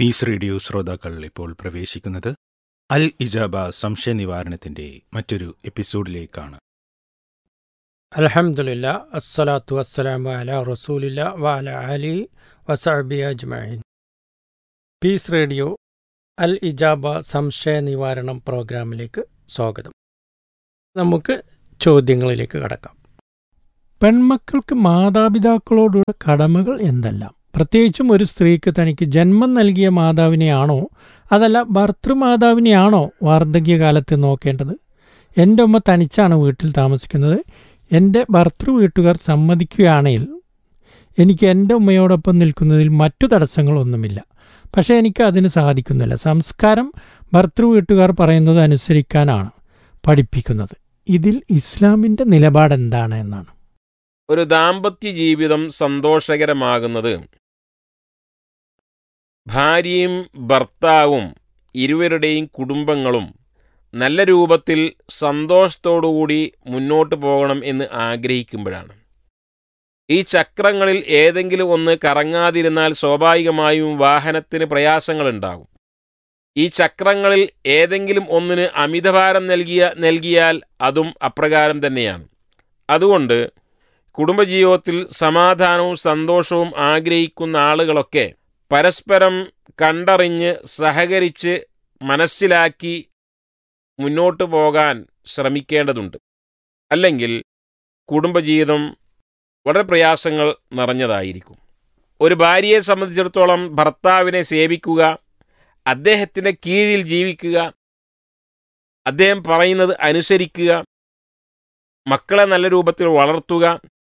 piece radio ശ്രോതാക്കൾ ഇപ്പോൾ പ്രവേശിക്കുന്നത് അൽ ഇജാബ സംശയ നിവാരണത്തിന്റെ മറ്റൊരു എപ്പിസോഡിലേക്കാണ് അലഹമുല്ല അസ്സലാത്തു വസ്സലാമു അല റസൂലില്ല വഅല അലി വസഅബി അജ്മഈൻ പീസ് റേഡിയോ അൽ ഇജാബ സംശയ നിവാരണം പ്രോഗ്രാമിലേക്ക് സ്വാഗതം നമുക്ക് ചോദ്യങ്ങളിലേക്ക് കടക്കാം പെൺമക്കൾക്ക് മാതാപിതാക്കളോടുള്ള കടമകൾ എന്തെല്ലാം പ്രത്യേകിച്ചും ഒരു സ്ത്രീക്ക് തനിക്ക് ജന്മം നൽകിയ മാതാവിനെയാണോ അതല്ല ഭർത്തൃമാതാവിനെയാണോ വാർദ്ധക്യകാലത്ത് നോക്കേണ്ടത് എൻ്റെ ഉമ്മ തനിച്ചാണ് വീട്ടിൽ താമസിക്കുന്നത് എൻ്റെ ഭർത്തൃ വീട്ടുകാർ സമ്മതിക്കുകയാണെങ്കിൽ എനിക്ക് എൻ്റെ ഉമ്മയോടൊപ്പം നിൽക്കുന്നതിൽ മറ്റു തടസ്സങ്ങളൊന്നുമില്ല പക്ഷേ എനിക്ക് അതിന് സാധിക്കുന്നില്ല സംസ്കാരം ഭർത്തൃ വീട്ടുകാർ പറയുന്നത് അനുസരിക്കാനാണ് പഠിപ്പിക്കുന്നത് ഇതിൽ ഇസ്ലാമിൻ്റെ നിലപാട് എന്താണ് എന്നാണ് ഒരു ദാമ്പത്യ ജീവിതം സന്തോഷകരമാകുന്നത് ഭാര്യയും ഭർത്താവും ഇരുവരുടെയും കുടുംബങ്ങളും നല്ല രൂപത്തിൽ സന്തോഷത്തോടുകൂടി മുന്നോട്ട് പോകണം എന്ന് ആഗ്രഹിക്കുമ്പോഴാണ് ഈ ചക്രങ്ങളിൽ ഏതെങ്കിലും ഒന്ന് കറങ്ങാതിരുന്നാൽ സ്വാഭാവികമായും വാഹനത്തിന് പ്രയാസങ്ങളുണ്ടാകും ഈ ചക്രങ്ങളിൽ ഏതെങ്കിലും ഒന്നിന് അമിതഭാരം നൽകിയ നൽകിയാൽ അതും അപ്രകാരം തന്നെയാണ് അതുകൊണ്ട് കുടുംബജീവിതത്തിൽ സമാധാനവും സന്തോഷവും ആഗ്രഹിക്കുന്ന ആളുകളൊക്കെ പരസ്പരം കണ്ടറിഞ്ഞ് സഹകരിച്ച് മനസ്സിലാക്കി മുന്നോട്ട് പോകാൻ ശ്രമിക്കേണ്ടതുണ്ട് അല്ലെങ്കിൽ കുടുംബജീവിതം വളരെ പ്രയാസങ്ങൾ നിറഞ്ഞതായിരിക്കും ഒരു ഭാര്യയെ സംബന്ധിച്ചിടത്തോളം ഭർത്താവിനെ സേവിക്കുക അദ്ദേഹത്തിൻ്റെ കീഴിൽ ജീവിക്കുക അദ്ദേഹം പറയുന്നത് അനുസരിക്കുക മക്കളെ നല്ല രൂപത്തിൽ വളർത്തുക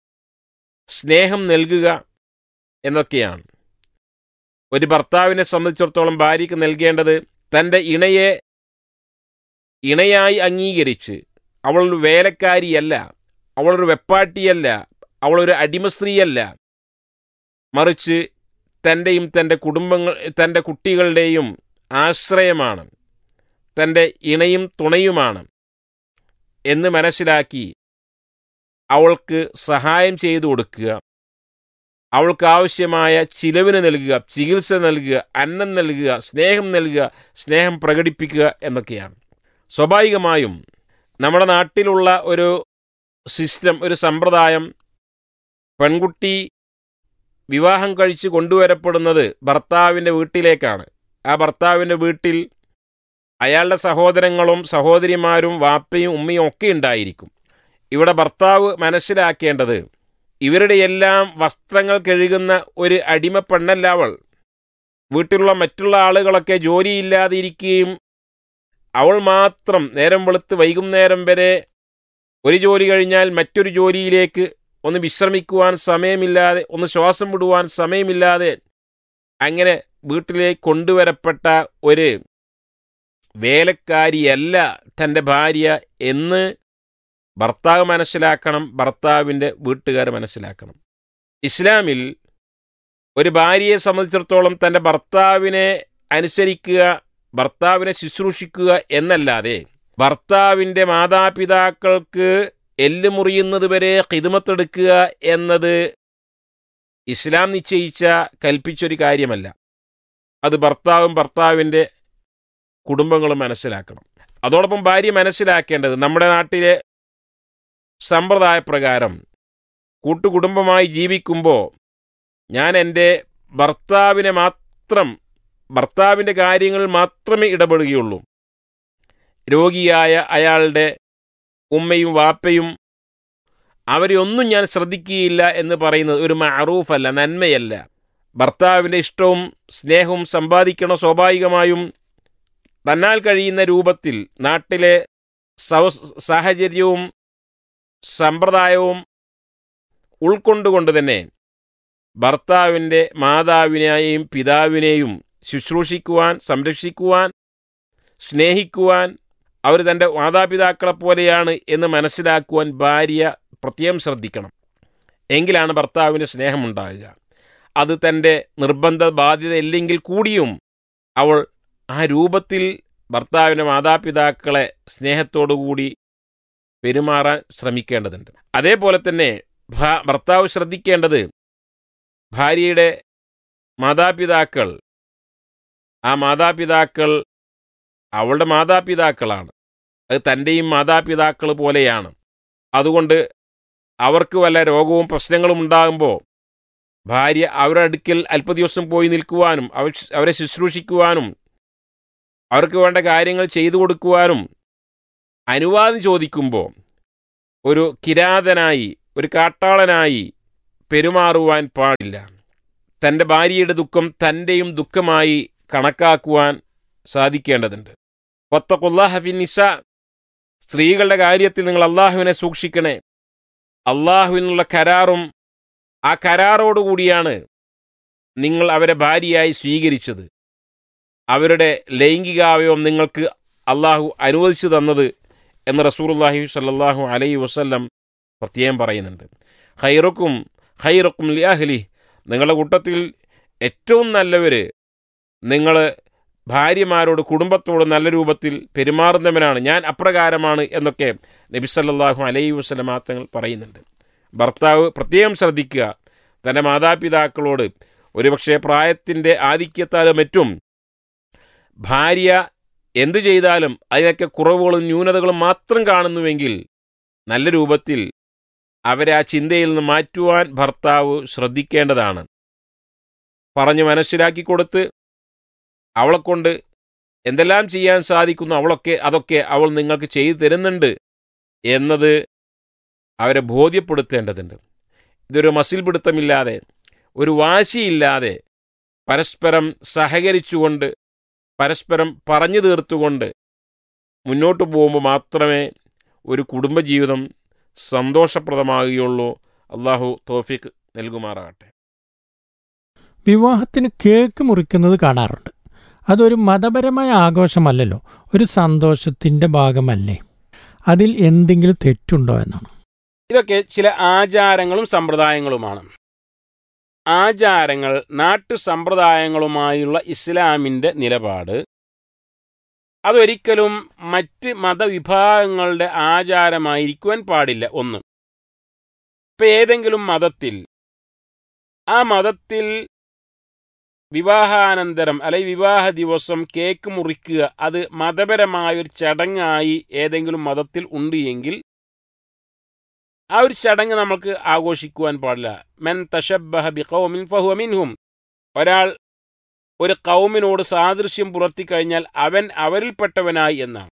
സ്നേഹം നൽകുക എന്നൊക്കെയാണ് ഒരു ഭർത്താവിനെ സംബന്ധിച്ചിടത്തോളം ഭാര്യയ്ക്ക് നൽകേണ്ടത് തൻ്റെ ഇണയെ ഇണയായി അംഗീകരിച്ച് അവളൊരു വേലക്കാരിയല്ല അവളൊരു വെപ്പാട്ടിയല്ല അവളൊരു അടിമസ്ത്രീയല്ല മറിച്ച് തൻ്റെയും തൻ്റെ കുടുംബങ്ങൾ തൻ്റെ കുട്ടികളുടെയും ആശ്രയമാണ് തൻ്റെ ഇണയും തുണയുമാണ് എന്ന് മനസ്സിലാക്കി അവൾക്ക് സഹായം ചെയ്തു കൊടുക്കുക അവൾക്ക് ആവശ്യമായ ചിലവിന് നൽകുക ചികിത്സ നൽകുക അന്നം നൽകുക സ്നേഹം നൽകുക സ്നേഹം പ്രകടിപ്പിക്കുക എന്നൊക്കെയാണ് സ്വാഭാവികമായും നമ്മുടെ നാട്ടിലുള്ള ഒരു സിസ്റ്റം ഒരു സമ്പ്രദായം പെൺകുട്ടി വിവാഹം കഴിച്ച് കൊണ്ടുവരപ്പെടുന്നത് ഭർത്താവിൻ്റെ വീട്ടിലേക്കാണ് ആ ഭർത്താവിൻ്റെ വീട്ടിൽ അയാളുടെ സഹോദരങ്ങളും സഹോദരിമാരും വാപ്പയും ഉമ്മയും ഒക്കെ ഉണ്ടായിരിക്കും ഇവിടെ ഭർത്താവ് മനസ്സിലാക്കേണ്ടത് ഇവരുടെ എല്ലാം വസ്ത്രങ്ങൾ കഴുകുന്ന ഒരു അടിമ പെണ്ണല്ല അവൾ വീട്ടിലുള്ള മറ്റുള്ള ആളുകളൊക്കെ ജോലിയില്ലാതെ ഇരിക്കുകയും അവൾ മാത്രം നേരം വെളുത്ത് വൈകുന്നേരം വരെ ഒരു ജോലി കഴിഞ്ഞാൽ മറ്റൊരു ജോലിയിലേക്ക് ഒന്ന് വിശ്രമിക്കുവാൻ സമയമില്ലാതെ ഒന്ന് ശ്വാസം വിടുവാൻ സമയമില്ലാതെ അങ്ങനെ വീട്ടിലേക്ക് കൊണ്ടുവരപ്പെട്ട ഒരു വേലക്കാരിയല്ല തൻ്റെ ഭാര്യ എന്ന് ഭർത്താവ് മനസ്സിലാക്കണം ഭർത്താവിൻ്റെ വീട്ടുകാർ മനസ്സിലാക്കണം ഇസ്ലാമിൽ ഒരു ഭാര്യയെ സംബന്ധിച്ചിടത്തോളം തൻ്റെ ഭർത്താവിനെ അനുസരിക്കുക ഭർത്താവിനെ ശുശ്രൂഷിക്കുക എന്നല്ലാതെ ഭർത്താവിൻ്റെ മാതാപിതാക്കൾക്ക് എല്ല് മുറിയുന്നത് വരെ ഹിതുമത്തെടുക്കുക എന്നത് ഇസ്ലാം നിശ്ചയിച്ച കൽപ്പിച്ചൊരു കാര്യമല്ല അത് ഭർത്താവും ഭർത്താവിൻ്റെ കുടുംബങ്ങളും മനസ്സിലാക്കണം അതോടൊപ്പം ഭാര്യ മനസ്സിലാക്കേണ്ടത് നമ്മുടെ നാട്ടിലെ സമ്പ്രദായപ്രകാരം കൂട്ടുകുടുംബമായി ജീവിക്കുമ്പോൾ ഞാൻ എൻ്റെ ഭർത്താവിനെ മാത്രം ഭർത്താവിൻ്റെ കാര്യങ്ങളിൽ മാത്രമേ ഇടപെടുകയുള്ളൂ രോഗിയായ അയാളുടെ ഉമ്മയും വാപ്പയും അവരെ ഒന്നും ഞാൻ ശ്രദ്ധിക്കുകയില്ല എന്ന് പറയുന്നത് ഒരു മറൂഫല്ല നന്മയല്ല ഭർത്താവിൻ്റെ ഇഷ്ടവും സ്നേഹവും സമ്പാദിക്കണം സ്വാഭാവികമായും തന്നാൽ കഴിയുന്ന രൂപത്തിൽ നാട്ടിലെ സാഹചര്യവും സമ്പ്രദായവും ഉൾക്കൊണ്ടുകൊണ്ട് തന്നെ ഭർത്താവിൻ്റെ മാതാവിനെയും പിതാവിനെയും ശുശ്രൂഷിക്കുവാൻ സംരക്ഷിക്കുവാൻ സ്നേഹിക്കുവാൻ അവർ തൻ്റെ മാതാപിതാക്കളെ പോലെയാണ് എന്ന് മനസ്സിലാക്കുവാൻ ഭാര്യ പ്രത്യേകം ശ്രദ്ധിക്കണം എങ്കിലാണ് ഭർത്താവിന് സ്നേഹമുണ്ടാകുക അത് തൻ്റെ നിർബന്ധ ബാധ്യത ഇല്ലെങ്കിൽ കൂടിയും അവൾ ആ രൂപത്തിൽ ഭർത്താവിൻ്റെ മാതാപിതാക്കളെ സ്നേഹത്തോടുകൂടി പെരുമാറാൻ ശ്രമിക്കേണ്ടതുണ്ട് അതേപോലെ തന്നെ ഭർത്താവ് ശ്രദ്ധിക്കേണ്ടത് ഭാര്യയുടെ മാതാപിതാക്കൾ ആ മാതാപിതാക്കൾ അവളുടെ മാതാപിതാക്കളാണ് അത് തൻ്റെയും മാതാപിതാക്കൾ പോലെയാണ് അതുകൊണ്ട് അവർക്ക് വല്ല രോഗവും പ്രശ്നങ്ങളും ഉണ്ടാകുമ്പോൾ ഭാര്യ അവരുടെ അടുക്കൽ അല്പദിവസം പോയി നിൽക്കുവാനും അവർ അവരെ ശുശ്രൂഷിക്കുവാനും അവർക്ക് വേണ്ട കാര്യങ്ങൾ ചെയ്തു കൊടുക്കുവാനും അനുവാദം ചോദിക്കുമ്പോൾ ഒരു കിരാതനായി ഒരു കാട്ടാളനായി പെരുമാറുവാൻ പാടില്ല തൻ്റെ ഭാര്യയുടെ ദുഃഖം തൻ്റെയും ദുഃഖമായി കണക്കാക്കുവാൻ സാധിക്കേണ്ടതുണ്ട് വത്തഖുല്ലാഹഫിനിസ സ്ത്രീകളുടെ കാര്യത്തിൽ നിങ്ങൾ അള്ളാഹുവിനെ സൂക്ഷിക്കണേ അള്ളാഹുവിനുള്ള കരാറും ആ കരാറോടുകൂടിയാണ് നിങ്ങൾ അവരെ ഭാര്യയായി സ്വീകരിച്ചത് അവരുടെ ലൈംഗികാവയവം നിങ്ങൾക്ക് അള്ളാഹു അനുവദിച്ചു തന്നത് എന്ന് റസൂറുല്ലാഹി സല്ലാഹു അലൈ വസ്ല്ലം പ്രത്യേകം പറയുന്നുണ്ട് ഖൈറക്കും ഖൈറക്കും ലിയാഹ്ലി നിങ്ങളുടെ കൂട്ടത്തിൽ ഏറ്റവും നല്ലവർ നിങ്ങൾ ഭാര്യമാരോട് കുടുംബത്തോട് നല്ല രൂപത്തിൽ പെരുമാറുന്നവനാണ് ഞാൻ അപ്രകാരമാണ് എന്നൊക്കെ നബി സല്ലാഹു അലൈ വസ്ലമാ തങ്ങൾ പറയുന്നുണ്ട് ഭർത്താവ് പ്രത്യേകം ശ്രദ്ധിക്കുക തൻ്റെ മാതാപിതാക്കളോട് ഒരുപക്ഷെ പ്രായത്തിൻ്റെ ആധിക്യത്താലും മറ്റും ഭാര്യ എന്തു ചെയ്താലും അതിനൊക്കെ കുറവുകളും ന്യൂനതകളും മാത്രം കാണുന്നുവെങ്കിൽ നല്ല രൂപത്തിൽ അവരെ ആ ചിന്തയിൽ നിന്ന് മാറ്റുവാൻ ഭർത്താവ് ശ്രദ്ധിക്കേണ്ടതാണ് പറഞ്ഞ് മനസ്സിലാക്കി കൊടുത്ത് അവളെക്കൊണ്ട് എന്തെല്ലാം ചെയ്യാൻ സാധിക്കുന്നു അവളൊക്കെ അതൊക്കെ അവൾ നിങ്ങൾക്ക് ചെയ്തു തരുന്നുണ്ട് എന്നത് അവരെ ബോധ്യപ്പെടുത്തേണ്ടതുണ്ട് ഇതൊരു മസിൽ പിടുത്തമില്ലാതെ ഒരു വാശിയില്ലാതെ പരസ്പരം സഹകരിച്ചുകൊണ്ട് പരസ്പരം പറഞ്ഞു തീർത്തുകൊണ്ട് മുന്നോട്ട് പോകുമ്പോൾ മാത്രമേ ഒരു കുടുംബജീവിതം സന്തോഷപ്രദമാകുകയുള്ളൂ അള്ളാഹു തോഫിക്ക് നൽകുമാറാകട്ടെ വിവാഹത്തിന് കേക്ക് മുറിക്കുന്നത് കാണാറുണ്ട് അതൊരു മതപരമായ ആഘോഷമല്ലല്ലോ ഒരു സന്തോഷത്തിന്റെ ഭാഗമല്ലേ അതിൽ എന്തെങ്കിലും തെറ്റുണ്ടോ എന്നാണ് ഇതൊക്കെ ചില ആചാരങ്ങളും സമ്പ്രദായങ്ങളുമാണ് ആചാരങ്ങൾ നാട്ടു സമ്പ്രദായങ്ങളുമായുള്ള ഇസ്ലാമിന്റെ നിലപാട് അതൊരിക്കലും മറ്റ് മതവിഭാഗങ്ങളുടെ ആചാരമായിരിക്കുവാൻ പാടില്ല ഒന്ന് ഇപ്പൊ ഏതെങ്കിലും മതത്തിൽ ആ മതത്തിൽ വിവാഹാനന്തരം അല്ലെങ്കിൽ വിവാഹ ദിവസം കേക്ക് മുറിക്കുക അത് മതപരമായ ഒരു ചടങ്ങായി ഏതെങ്കിലും മതത്തിൽ ഉണ്ട് എങ്കിൽ ആ ഒരു ചടങ്ങ് നമുക്ക് ആഘോഷിക്കുവാൻ പാടില്ല മെൻ തഷബഹ ബി കൗമിൻ ഫഹുവ മിൻഹും ഒരാൾ ഒരു കൗമിനോട് സാദൃശ്യം പുലർത്തിക്കഴിഞ്ഞാൽ അവൻ അവരിൽപ്പെട്ടവനായി എന്നാണ്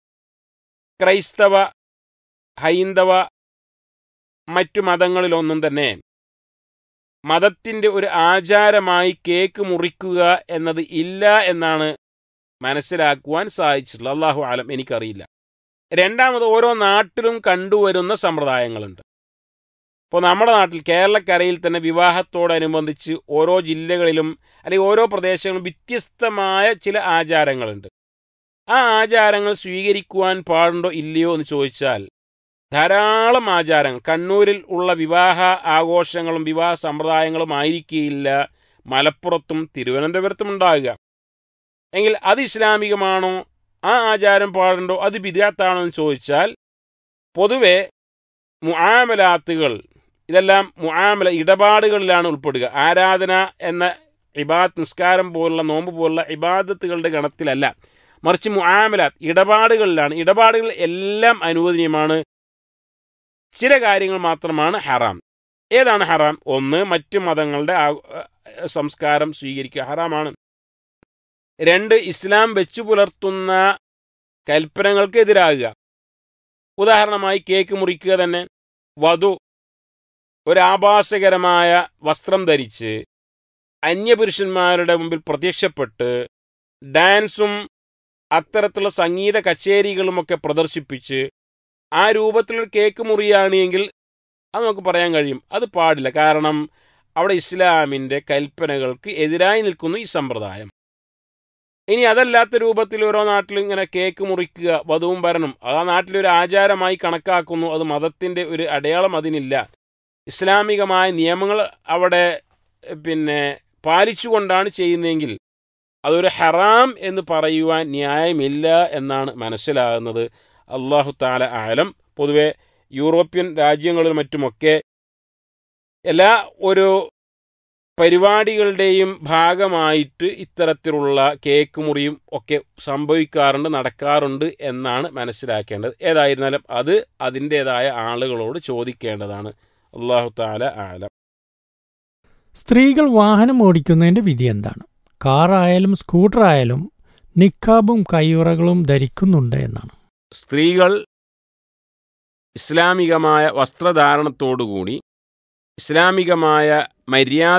ക്രൈസ്തവ ഹൈന്ദവ മറ്റു മതങ്ങളിലൊന്നും തന്നെ മതത്തിന്റെ ഒരു ആചാരമായി കേക്ക് മുറിക്കുക എന്നത് ഇല്ല എന്നാണ് മനസ്സിലാക്കുവാൻ സാധിച്ചിട്ടുള്ളത് അള്ളാഹു ആലം എനിക്കറിയില്ല രണ്ടാമത് ഓരോ നാട്ടിലും കണ്ടുവരുന്ന സമ്പ്രദായങ്ങളുണ്ട് ഇപ്പോൾ നമ്മുടെ നാട്ടിൽ കേരളക്കരയിൽ തന്നെ വിവാഹത്തോടനുബന്ധിച്ച് ഓരോ ജില്ലകളിലും അല്ലെങ്കിൽ ഓരോ പ്രദേശങ്ങളിലും വ്യത്യസ്തമായ ചില ആചാരങ്ങളുണ്ട് ആ ആചാരങ്ങൾ സ്വീകരിക്കുവാൻ പാടുണ്ടോ ഇല്ലയോ എന്ന് ചോദിച്ചാൽ ധാരാളം ആചാരങ്ങൾ കണ്ണൂരിൽ ഉള്ള വിവാഹ ആഘോഷങ്ങളും വിവാഹ സമ്പ്രദായങ്ങളും ആയിരിക്കുകയില്ല മലപ്പുറത്തും തിരുവനന്തപുരത്തും ഉണ്ടാകുക എങ്കിൽ അത് ഇസ്ലാമികമാണോ ആ ആചാരം പാടുണ്ടോ അത് ബിദാത്താണോ എന്ന് ചോദിച്ചാൽ പൊതുവെ മുആമലാത്തുകൾ ഇതെല്ലാം മുആമല ഇടപാടുകളിലാണ് ഉൾപ്പെടുക ആരാധന എന്ന ഇബാദ് നിസ്കാരം പോലുള്ള നോമ്പ് പോലുള്ള ഇബാദത്തുകളുടെ ഗണത്തിലല്ല മറിച്ച് മുആമലാത്ത് ഇടപാടുകളിലാണ് ഇടപാടുകൾ എല്ലാം അനുവദനീയമാണ് ചില കാര്യങ്ങൾ മാത്രമാണ് ഹറാം ഏതാണ് ഹറാം ഒന്ന് മറ്റു മതങ്ങളുടെ സംസ്കാരം സ്വീകരിക്കുക ഹറാമാണ് രണ്ട് ഇസ്ലാം വെച്ചു പുലർത്തുന്ന കൽപ്പനകൾക്ക് എതിരാകുക ഉദാഹരണമായി കേക്ക് മുറിക്കുക തന്നെ വധു ഒരു ആഭാസകരമായ വസ്ത്രം ധരിച്ച് അന്യപുരുഷന്മാരുടെ മുമ്പിൽ പ്രത്യക്ഷപ്പെട്ട് ഡാൻസും അത്തരത്തിലുള്ള സംഗീത കച്ചേരികളുമൊക്കെ പ്രദർശിപ്പിച്ച് ആ രൂപത്തിലൊരു കേക്ക് മുറിയാണ് എങ്കിൽ അത് നമുക്ക് പറയാൻ കഴിയും അത് പാടില്ല കാരണം അവിടെ ഇസ്ലാമിൻ്റെ കൽപ്പനകൾക്ക് എതിരായി നിൽക്കുന്നു ഈ സമ്പ്രദായം ഇനി അതല്ലാത്ത രൂപത്തിൽ ഓരോ നാട്ടിലും ഇങ്ങനെ കേക്ക് മുറിക്കുക വധുവും വരനും ആ നാട്ടിലൊരു ആചാരമായി കണക്കാക്കുന്നു അത് മതത്തിൻ്റെ ഒരു അടയാളം അതിനില്ല ഇസ്ലാമികമായ നിയമങ്ങൾ അവിടെ പിന്നെ പാലിച്ചുകൊണ്ടാണ് ചെയ്യുന്നതെങ്കിൽ അതൊരു ഹറാം എന്ന് പറയുവാൻ ന്യായമില്ല എന്നാണ് മനസ്സിലാകുന്നത് അള്ളാഹു താല ആലം പൊതുവെ യൂറോപ്യൻ രാജ്യങ്ങളിലും മറ്റുമൊക്കെ എല്ലാ ഒരു പരിപാടികളുടെയും ഭാഗമായിട്ട് ഇത്തരത്തിലുള്ള കേക്ക് മുറിയും ഒക്കെ സംഭവിക്കാറുണ്ട് നടക്കാറുണ്ട് എന്നാണ് മനസ്സിലാക്കേണ്ടത് ഏതായിരുന്നാലും അത് അതിൻ്റെതായ ആളുകളോട് ചോദിക്കേണ്ടതാണ് അള്ളാഹു താല ആലം സ്ത്രീകൾ വാഹനം ഓടിക്കുന്നതിന്റെ വിധി എന്താണ് കാറായാലും സ്കൂട്ടറായാലും നിക്കാബും കയ്യുറകളും ധരിക്കുന്നുണ്ട് എന്നാണ് സ്ത്രീകൾ ഇസ്ലാമികമായ വസ്ത്രധാരണത്തോടുകൂടി ഇസ്ലാമികമായ മര്യാദ